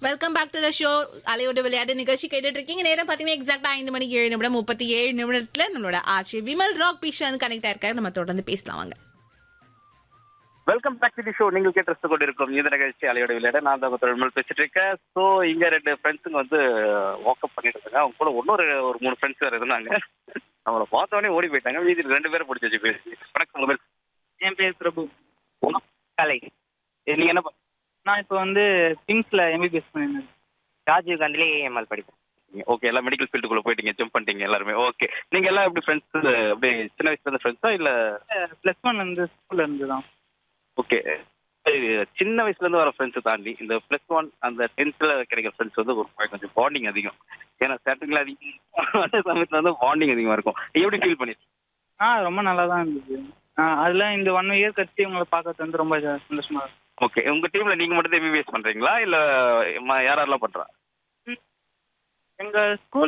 welcome back to the show அலையோட விளையாட்டு நிகழ்ச்சி கேட்டுட்டு இருக்கீங்க நேரம் பாத்தீங்கன்னா எக்ஸாக்டா ஐந்து மணிக்கு ஏழு நிமிடம் முப்பத்தி ஏழு நிமிடத்துல நம்மளோட ஆட்சி விமல் ராக் பீஷா வந்து கனெக்ட் ஆயிருக்காரு நம்ம தொடர்ந்து பேசலாம் வாங்க welcome back to the show நீங்கள் கேட்டு கொண்டிருக்கும் இந்த நிகழ்ச்சி அலையோட விளையாட நான் தான் தொழில் பேசிட்டு இருக்கேன் ஸோ இங்க ரெண்டு ஃப்ரெண்ட்ஸுங்க வந்து வாக்கப் பண்ணிட்டு இருக்காங்க அவங்க கூட இன்னொரு ஒரு மூணு ஃப்ரெண்ட்ஸ் வேற இருந்தாங்க அவங்கள பார்த்தோன்னே ஓடி போயிட்டாங்க மீதி ரெண்டு பேரும் பிடிச்சி வச்சு பேசி வணக்கம் உங்க பேர் என் பேர் பிரபு உங்க கலை ஏ, நீங்க என்ன பண்- நான் இப்போ வந்து திங்ஸ்ல எம்பிபிஎஸ் பண்ணிருந்தேன் ராஜீவ் காந்திலே ஏஎம்எல் படிப்பேன் ஓகே எல்லாம் மெடிக்கல் ஃபீல்டுக்குள்ள போயிட்டீங்க ஜம்ப் பண்ணிட்டீங்க எல்லாருமே ஓகே நீங்க எல்லாம் எப்படி ஃப்ரெண்ட்ஸ் அப்படியே சின்ன வயசுல இருந்து ஃப்ரெண்ட்ஸா இல்ல ப்ளஸ் ஒன்ல இருந்து ஸ்கூல்ல இருந்து தான் ஓகே சின்ன வயசுல இருந்து வர ஃப்ரெண்ட்ஸ் தாண்டி இந்த பிளஸ் ஒன் அந்த டென்த்ல கிடைக்கிற ஃப்ரெண்ட்ஸ் வந்து ஒரு கொஞ்சம் பாண்டிங் அதிகம் ஏன்னா ஸ்டார்டிங்ல அதிகம் அந்த சமயத்துல வந்து பாண்டிங் அதிகமா இருக்கும் எப்படி ஃபீல் பண்ணி ஆ ரொம்ப நல்லா தான் இருந்தது ஆ, அதுல இந்த ஒன் இயர் கழிச்சு உங்களை பார்க்கறது வந்து ரொம்ப சந்தோஷமா இருக்கு ஓகே உங்க டீம்ல நீங்க மட்டும் எம்பிபிஎஸ் பண்றீங்களா இல்ல ம- யார் யாரெல்லாம் பண்றா எங்க ஸ்கூல்